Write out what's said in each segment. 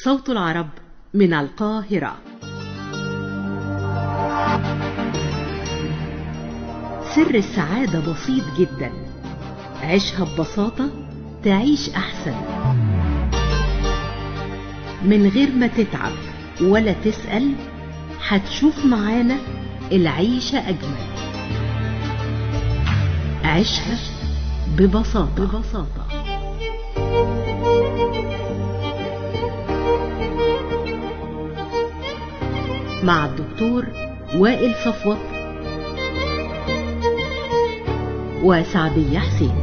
صوت العرب من القاهرة سر السعادة بسيط جدا عيشها ببساطة تعيش أحسن من غير ما تتعب ولا تسأل هتشوف معانا العيشة أجمل عيشها ببساطة ببساطة مع الدكتور وائل صفوت وسعدية حسين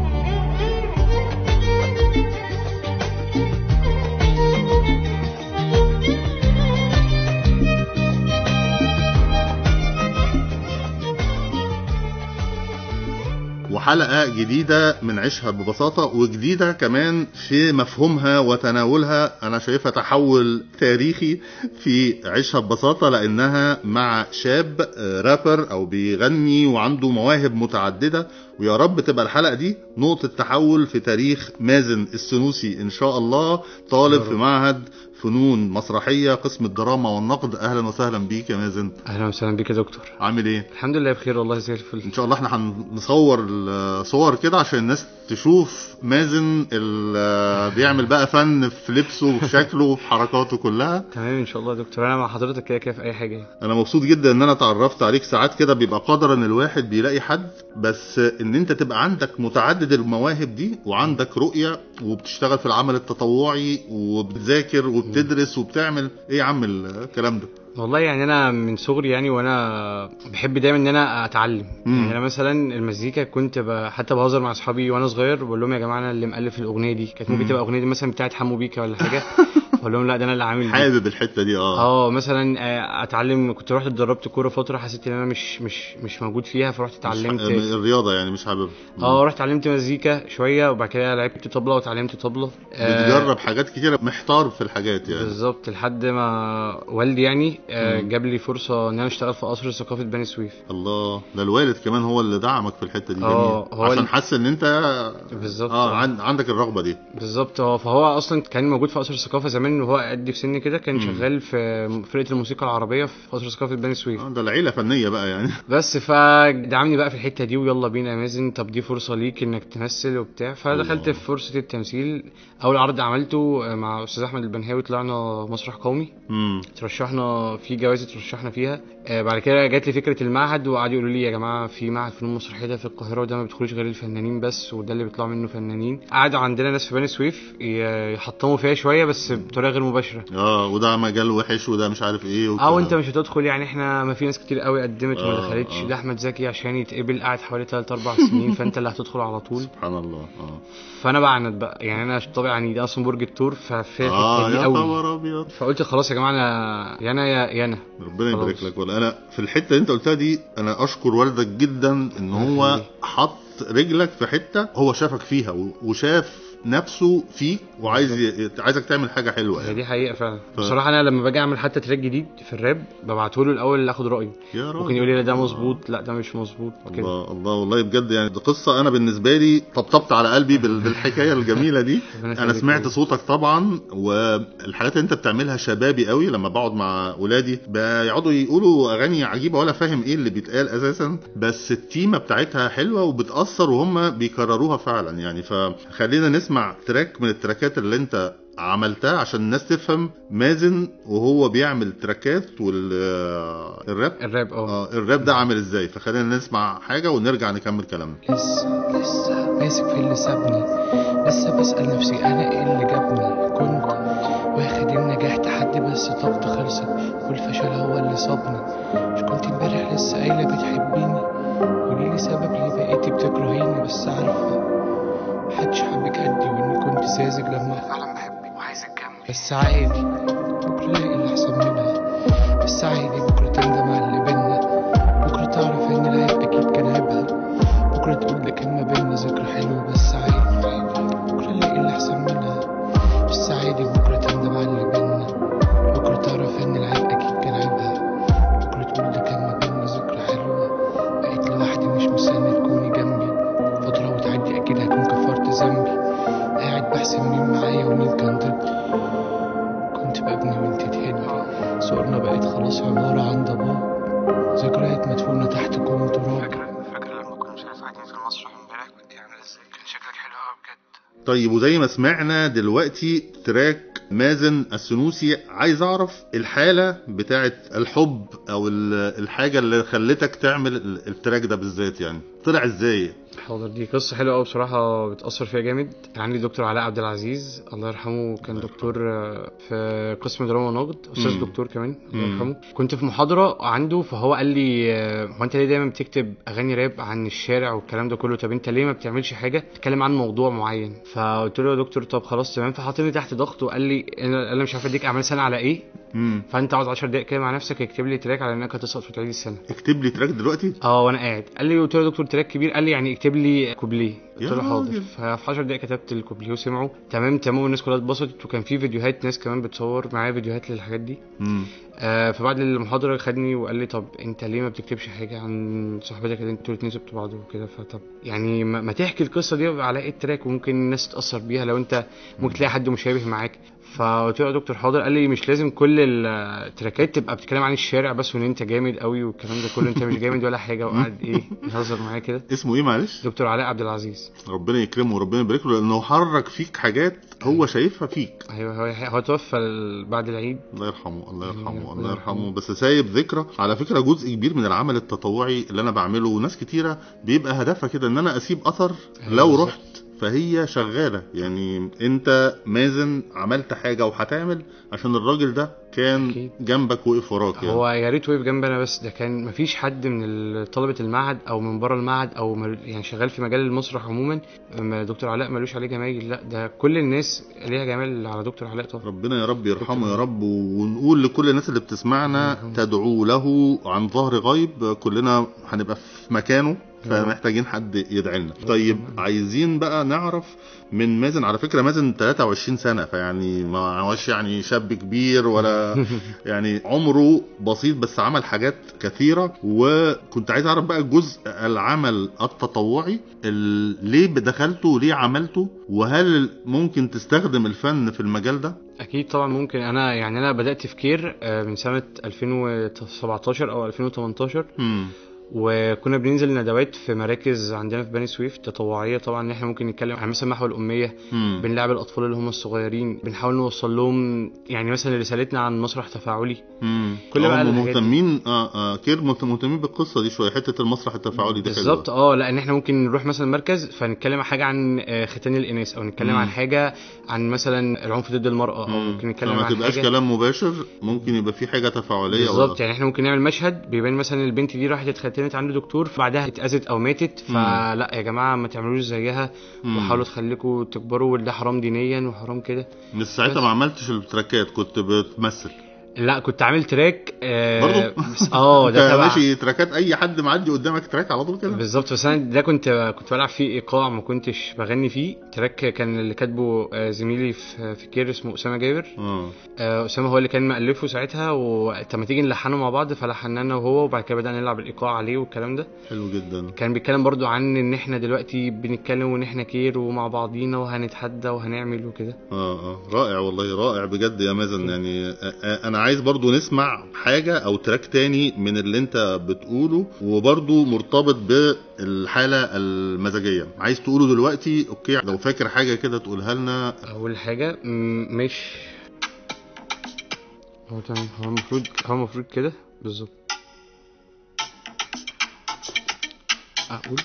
وحلقة جديدة من عيشها ببساطة وجديدة كمان في مفهومها وتناولها أنا شايفها تحول تاريخي في عيشها ببساطة لأنها مع شاب رابر أو بيغني وعنده مواهب متعددة ويا رب تبقى الحلقة دي نقطة تحول في تاريخ مازن السنوسي إن شاء الله طالب في معهد فنون مسرحية قسم الدراما والنقد أهلا وسهلا بيك يا مازن اهلا وسهلا بيك يا دكتور عامل إيه؟ الحمد لله بخير والله زي الفل ان شاء الله احنا هنصور الصور كده عشان الناس تشوف مازن اللي بيعمل بقى فن في لبسه وفي شكله وفي حركاته كلها تمام ان شاء الله يا دكتور انا مع حضرتك كده كده في اي حاجه انا مبسوط جدا ان انا اتعرفت عليك ساعات كده بيبقى قدر ان الواحد بيلاقي حد بس ان انت تبقى عندك متعدد المواهب دي وعندك رؤية وبتشتغل في العمل التطوعي وبتذاكر وبتدرس وبتعمل ايه يا عم الكلام ده والله يعني انا من صغري يعني وانا بحب دايما ان انا اتعلم مم. يعني انا مثلا المزيكا كنت ب... حتى بهزر مع اصحابي وانا صغير بقول لهم يا جماعه انا اللي مؤلف الاغنيه دي كانت ممكن مم. تبقى اغنيه دي مثلا بتاعت حمو بيكا ولا حاجه اقول لهم لا ده انا اللي عامل دي حابب الحتة دي اه اه مثلا آه، اتعلم كنت رحت اتدربت كوره فتره حسيت ان انا مش مش مش موجود فيها فرحت اتعلمت مش- الرياضة يعني مش حابب اه رحت اتعلمت مزيكا شويه وبعد كده لعبت طبله واتعلمت طبله آه، بتجرب حاجات كتيرة محتار في الحاجات يعني بالظبط لحد ما والدي يعني آه، مم. جاب لي فرصه ان انا اشتغل في قصر ثقافه بني سويف الله ده الوالد كمان هو اللي دعمك في الحته دي اه، جميل هو عشان ال- حس ان انت بالظبط اه عن... عندك الرغبه دي بالظبط اه فهو اصلا كان موجود في قصر الثقافه زمان وهو قد في سني كده كان مم. شغال في فرقه الموسيقى العربيه في قصر ثقافه بني سويف آه، ده العيله فنيه بقى يعني بس فدعمني بقى في الحته دي ويلا بينا يا مازن طب دي فرصه ليك انك تمثل وبتاع فدخلت الله. في فرصه التمثيل اول عرض عملته آه، مع استاذ احمد البنهاوي طلعنا مسرح قومي امم ترشحنا في جوائز ترشحنا فيها آه، بعد كده جات لي فكره المعهد وقعدوا يقولوا لي يا جماعه في معهد فنون مسرحيه ده في القاهره وده ما بيدخلوش غير الفنانين بس وده اللي بيطلعوا منه فنانين قعدوا عندنا ناس في بني سويف ي- يحطموا فيها شويه بس بطريقه غير مباشره اه وده مجال وحش وده مش عارف ايه وكده. اه وانت مش هتدخل يعني احنا ما في ناس كتير قوي قدمت وما آه، دخلتش آه. ده احمد زكي عشان يتقبل قعد حوالي 3 4 سنين فانت اللي هتدخل على طول سبحان الله اه فانا بعند بقى يعني انا طبعا عنيد اصلا برج التور ففي اه الحته دي يا قوي خبر ابيض فقلت خلاص يا جماعه انا يا انا يا يا انا ربنا يبارك خلاص. لك والله انا في الحته اللي انت قلتها دي انا اشكر والدك جدا ان هو يخليك. حط رجلك في حته هو شافك فيها و- وشاف نفسه فيك وعايز ي... عايزك تعمل حاجه حلوه هي يعني دي حقيقه فعلا ف- بصراحه انا لما باجي اعمل حتى تراك جديد في الراب ببعته له الاول اخد رايه يا راجل ممكن يقول لي لا ده مظبوط لا ده مش مظبوط كده الله الله والله بجد يعني دي قصه انا بالنسبه لي طبطبت على قلبي بال- بالحكايه الجميله دي ربنا انا يخليك سمعت والله. صوتك طبعا والحاجات اللي انت بتعملها شبابي قوي لما بقعد مع ولادي بيقعدوا يقولوا اغاني عجيبه ولا فاهم ايه اللي بيتقال اساسا بس التيمه بتاعتها حلوه وبتاثر وهم بيكرروها فعلا يعني فخلينا نسمع تراك من التراكات اللي انت عملتها عشان الناس تفهم مازن وهو بيعمل تراكات والراب الراب اه اه الراب ده عامل ازاي فخلينا نسمع حاجه ونرجع نكمل كلامنا لسه لسه ماسك في اللي سابني لسه بسأل نفسي أنا إيه اللي جابني كنت واخد النجاح تحدي بس طاقتي خلصت والفشل هو اللي صابني مش كنت امبارح لسه قايلة بتحبيني قوليلي سبب ليه بقيتي بتكرهيني بس عارفة محدش حبك قدي وإني كنت ساذج لما فعلا بحبك وعايز أكمل بس عادي بكرة الاقي اللي أحسن منها بس عادي بكرة تندم على اللي بينا بكرة تعرف إن العيب أكيد كان عيبها بكرة تقول ده كان ما بينا ذكرى حلوة بس عادي بكرة الاقي اللي أحسن منها بس عادي بكرة تندم على اللي بينا بكرة تعرف إن العيب أكيد كان عيبها بكرة تقول ده كان ما بينا ذكرى حلوة بقيت لوحدي مش مستني تكوني جنبي فترة وتعدي أكيد هكون كفرت ذنبي قاعد بحسب مين معايا ومين كان ضدي كنت كنت ببني وانت تهدي صورنا بقت خلاص عبارة عن ضباب ذكريات مدفونة تحت كوم تراب فاكرة فاكرة لما كنا مش عارف قاعدين في المسرح امبارح كنت عامل ازاي كان شكلك حلو قوي بجد طيب وزي ما سمعنا دلوقتي تراك مازن السنوسي عايز اعرف الحالة بتاعت الحب او ال- الحاجة اللي خلتك تعمل ال- التراك ده بالذات يعني طلع ازاي حاضر دي قصة حلوة أوي بصراحة بتأثر فيها جامد عندي دكتور علاء عبد العزيز الله يرحمه كان دكتور آه، في قسم دراما ونقد أستاذ مم. دكتور كمان الله مم. يرحمه كنت في محاضرة عنده فهو قال لي آه، هو أنت ليه دايما بتكتب أغاني راب عن الشارع والكلام ده كله طب أنت ليه ما بتعملش حاجة تتكلم عن موضوع معين فقلت له يا دكتور طب خلاص تمام فحطني تحت ضغط وقال لي أنا أنا مش عارف أديك أعمال سنة على إيه امم فأنت عاوز 10 دقايق كده مع نفسك اكتب لي تراك على إنك هتسقط في تعيد السنة اكتب لي تراك دلوقتي اه وانا قاعد قال لي قلت له يا دكتور تراك كبير قال لي يعني اكتب لي كوبليه قلت يا له حاضر راجل. ففي 10 دقايق كتبت الكوبليه وسمعوا تمام تمام والناس كلها اتبسطت وكان في فيديوهات ناس كمان بتصور معايا فيديوهات للحاجات دي امم آه فبعد المحاضره خدني وقال لي طب انت ليه ما بتكتبش حاجه عن صاحبتك اللي انتوا الاتنين سبتوا بعض وكده فطب يعني ما, ما تحكي القصه دي على ايه التراك وممكن الناس تتاثر بيها لو انت ممكن تلاقي حد مشابه معاك فقلت له يا دكتور حاضر قال لي مش لازم كل التراكات تبقى بتتكلم عن الشارع بس وان انت جامد قوي والكلام ده كله انت مش جامد ولا حاجه وقعد ايه يهزر معايا كده اسمه ايه معلش دكتور علاء عبد العزيز ربنا يكرمه وربنا يبارك له لانه حرك فيك حاجات هو شايفها فيك ايوه هو هو توفى ال- بعد العيد الله يرحمه الله يرحمه الله الله يرحمه يرحمه. بس سايب ذكرى على فكره جزء كبير من العمل التطوعي اللي انا بعمله وناس كتيره بيبقى هدفها كده ان انا اسيب اثر أيوة لو بالظبط. رحت فهي شغاله يعني انت مازن عملت حاجه وهتعمل عشان الراجل ده كان أكيد. جنبك وقف وراك يعني هو يا ريت وقف جنبنا بس ده كان مفيش حد من ال- طلبه المعهد او من بره المعهد او مل- يعني شغال في مجال المسرح عموما أما دكتور علاء ملوش عليه جمايل لا ده كل الناس ليها جمال على دكتور علاء طبعا ربنا يا رب يرحمه يا رب ونقول لكل الناس اللي بتسمعنا يرحمه. تدعو له عن ظهر غيب كلنا هنبقى في مكانه فمحتاجين حد يدعي لنا طيب عايزين بقى نعرف من مازن على فكره مازن 23 سنه فيعني ما هوش يعني شاب كبير ولا يعني عمره بسيط بس عمل حاجات كثيره وكنت عايز اعرف بقى جزء العمل التطوعي ال- ليه دخلته وليه عملته وهل ممكن تستخدم الفن في المجال ده اكيد طبعا ممكن انا يعني انا بدات في كير آه، من سنه 2017 او 2018 مم. وكنا بننزل ندوات في مراكز عندنا في بني سويف تطوعيه طبعا ان احنا ممكن نتكلم عن مثلا محو الاميه مم. بنلعب الاطفال اللي هم الصغيرين بنحاول نوصل لهم يعني مثلا رسالتنا عن مسرح تفاعلي مم. كل بقى هم الحاجات دي. مهتمين اه اه كير مهت- مهتمين بالقصه دي شويه حته المسرح التفاعلي دي حلوة. بالظبط اه لان احنا ممكن نروح مثلا مركز فنتكلم عن حاجه عن آه، ختان الاناث او نتكلم مم. عن حاجه عن مثلا العنف ضد المراه او مم. ممكن نتكلم فما عن تبقاش حاجه كلام مباشر ممكن يبقى في حاجه تفاعليه بالظبط يعني احنا ممكن نعمل مشهد بيبان مثلا البنت دي راحت اتختنت عند دكتور بعدها اتاذت او ماتت فلا يا جماعه ما تعملوش زيها مم. وحاولوا تخليكوا تكبروا وده حرام دينيا وحرام كده من ساعتها بس. ما عملتش التراكات كنت بتمثل لا كنت عامل تراك آه برضو؟ بس- اه انت ده تبع ماشي تراكات اي حد معدي قدامك تراك على طول كده بالظبط بس انا ده كنت كنت بلعب فيه ايقاع ما كنتش بغني فيه تراك كان اللي كاتبه آه، زميلي في في كير اسمه اسامه جابر اه آه، اسامه هو اللي كان مؤلفه ساعتها وطب ما تيجي نلحنه مع بعض فلحنا انا وهو وبعد كده بدانا نلعب الايقاع عليه والكلام ده حلو جدا كان بيتكلم برضو عن ان احنا دلوقتي بنتكلم وان احنا كير ومع بعضينا وهنتحدى وهنعمل وكده اه اه رائع والله رائع بجد يا مازن يعني آه، آه، انا عايز برضو نسمع حاجة او تراك تاني من اللي انت بتقوله وبرضو مرتبط بالحالة المزاجية عايز تقوله دلوقتي اوكي لو فاكر حاجة كده تقولها لنا اول حاجه م- مش هو تمام هو المفروض هو المفروض كده بالظبط اقول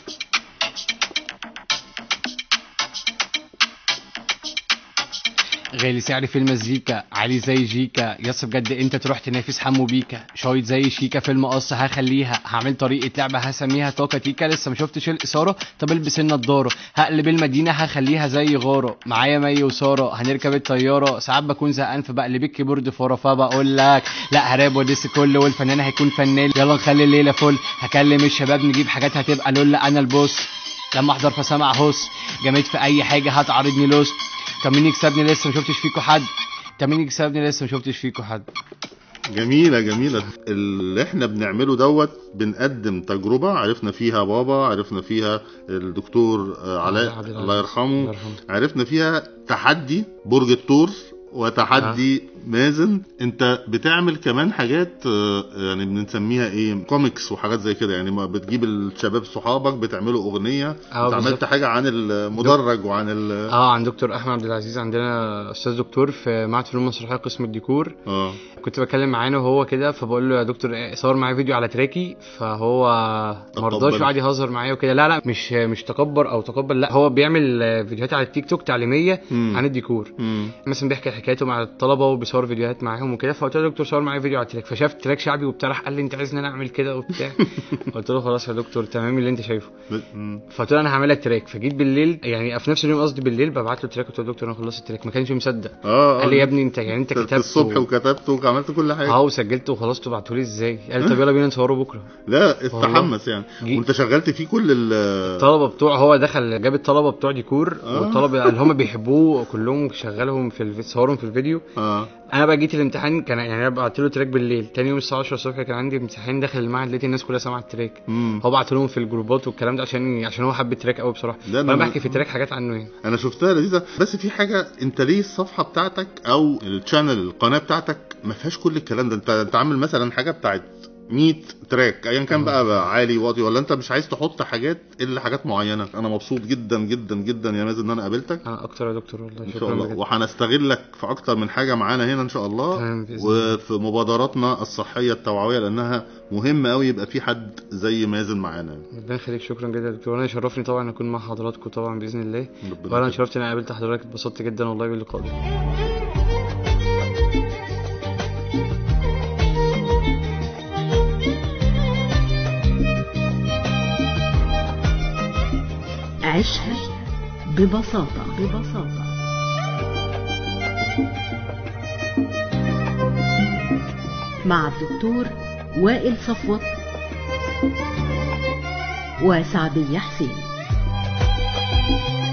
غالي سعري في المزيكا عالي زي جيكا يس بجد انت تروح تنافس حمو بيكا شايط زي شيكا في المقص هخليها هعمل طريقة لعبة هسميها توكا تيكا لسه ما شفتش الإثارة طب البس النضارة هقلب المدينة هخليها زي غارة معايا مي وسارة هنركب الطيارة ساعات بكون زهقان فبقلب الكيبورد فورا فبقول لك لا هراب وديس كل والفنان هيكون فنان يلا نخلي الليلة فل هكلم الشباب نجيب حاجات هتبقى لولا انا البوس لما احضر فسمع هوس جامد في اي حاجة هتعرضني لوس طب مين يكسبني لسه ما شفتش فيكوا حد طب مين يكسبني لسه ما شفتش فيكوا حد جميلة جميلة اللي احنا بنعمله دوت بنقدم تجربة عرفنا فيها بابا عرفنا فيها الدكتور آه، علاء عبد العزيز. الله يرحمه الله يرحمه. عرفنا فيها تحدي برج الثور وتحدي مازن انت بتعمل كمان حاجات آه، يعني بنسميها ايه كوميكس وحاجات زي كده يعني ما بتجيب الشباب صحابك بتعملوا اغنيه اه انت عملت بالظبط. حاجه عن المدرج وعن ال اه عند دكتور احمد عبد العزيز عندنا استاذ دكتور في معهد فنون مسرحيه قسم الديكور اه كنت بتكلم معاه أنا وهو كده فبقول له يا دكتور إيه، صور معايا فيديو على تراكي فهو مرضاش تقبل. وقعد يهزر معايا وكده لا لا مش مش تكبر او تقبل لا هو بيعمل آه، فيديوهات على التيك توك تعليميه مم. عن الديكور مم. مثلا بيحكي حكايته مع الطلبه وبيصور فيديوهات معاهم وكده فقلت له يا دكتور صور معايا فيديو على التراك فشاف تراك شعبي وبتاع راح قال لي انت عايزني انا اعمل كده وبتاع قلت له خلاص يا دكتور تمام اللي انت شايفه ب- مم. فقلت له انا هعمل لك تراك فجيت بالليل يعني في نفس اليوم قصدي بالليل ببعت له تراك قلت له يا دكتور انا خلصت التراك ما كانش مصدق اه قال لي يا ابني انت يعني انت في كتبت الصبح و- وكتبت وعملت كل حاجه اه وسجلت وخلصت وبعته لي ازاي قال لي طب يلا بينا نصوره بكره لا استحمس يعني جي- وانت شغلت فيه كل ال الطلبه بتوع هو دخل جاب الطلبه بتوع ديكور آه. والطلبه اللي هم بيحبوه كلهم شغلهم في الفي- صورهم في الفيديو اه انا بقى جيت الامتحان كان يعني انا بعت له تراك بالليل تاني يوم الساعه 10 الصبح كان عندي امتحان داخل المعهد لقيت الناس كلها سامعه التراك مم. هو بعت لهم في الجروبات والكلام ده عشان عشان هو حب التراك قوي بصراحه لا، وانا أنا- بحكي في التراك حاجات عنه يعني انا شفتها لذيذه بس في حاجه انت ليه الصفحه بتاعتك او الشانل القناه بتاعتك ما فيهاش كل الكلام ده انت انت عامل مثلا حاجه بتاعت 100 تراك ايا كان بقى, بقى عالي واطي ولا انت مش عايز تحط حاجات الا حاجات معينه انا مبسوط جدا جدا جدا يا مازن ان انا قابلتك انا اكتر يا دكتور والله ان شكرا شاء الله بجد. وهنستغلك في اكتر من حاجه معانا هنا ان شاء الله تمام بإذن الله. وفي مبادراتنا الصحيه التوعويه لانها مهم قوي يبقى في حد زي مازن معانا ربنا يخليك شكرا جدا يا دكتور وانا يشرفني طبعا اكون مع حضراتكم طبعا باذن الله ربنا وانا يخليك. شرفت ان انا قابلت حضرتك اتبسطت جدا والله باللقاء ده عيشها ببساطة ببساطة مع الدكتور وائل صفوت وسعدية حسين